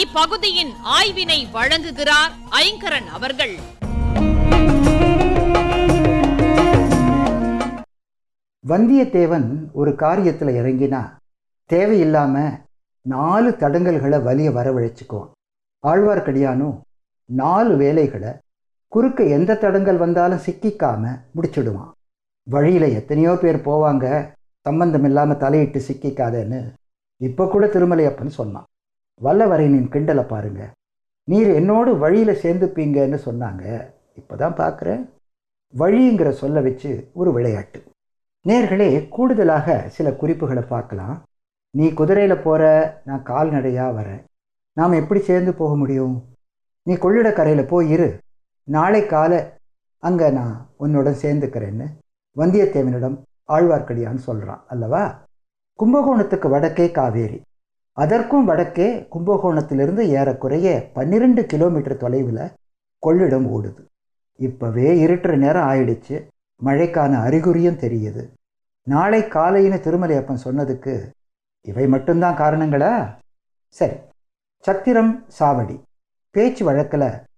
இப்பகுதியின் ஆய்வினை வழங்குகிறார் ஐங்கரன் அவர்கள் வந்தியத்தேவன் ஒரு காரியத்தில் இறங்கினா தேவையில்லாம நாலு தடங்கல்களை வலிய வரவழைச்சுக்குவான் ஆழ்வார்க்கடியானும் நாலு வேலைகளை குறுக்க எந்த தடங்கல் வந்தாலும் சிக்கிக்காம முடிச்சிடுவான் வழியில் எத்தனையோ பேர் போவாங்க சம்பந்தம் இல்லாமல் தலையிட்டு சிக்கிக்காதேன்னு இப்போ கூட திருமலையப்பன் சொன்னான் வல்லவரையனின் கிண்டலை பாருங்க நீர் என்னோடு வழியில் சேர்ந்துப்பீங்கன்னு சொன்னாங்க இப்போ தான் பார்க்குறேன் வழிங்கிற சொல்ல வச்சு ஒரு விளையாட்டு நேர்களே கூடுதலாக சில குறிப்புகளை பார்க்கலாம் நீ குதிரையில் போகிற நான் கால்நடையாக வரேன் நாம் எப்படி சேர்ந்து போக முடியும் நீ கொள்ளிடக்கரையில் போய் இரு நாளை காலை அங்கே நான் உன்னுடன் சேர்ந்துக்கிறேன்னு வந்தியத்தேவனிடம் ஆழ்வார்க்கடியான் சொல்கிறான் அல்லவா கும்பகோணத்துக்கு வடக்கே காவேரி அதற்கும் வடக்கே கும்பகோணத்திலிருந்து ஏறக்குறைய பன்னிரெண்டு கிலோமீட்டர் தொலைவில் கொள்ளிடம் ஓடுது இப்போவே இருட்டுற நேரம் ஆயிடுச்சு மழைக்கான அறிகுறியும் தெரியுது நாளை காலைன்னு திருமலையப்பன் சொன்னதுக்கு இவை மட்டும்தான் காரணங்களா சரி சத்திரம் சாவடி பேச்சு வழக்கில்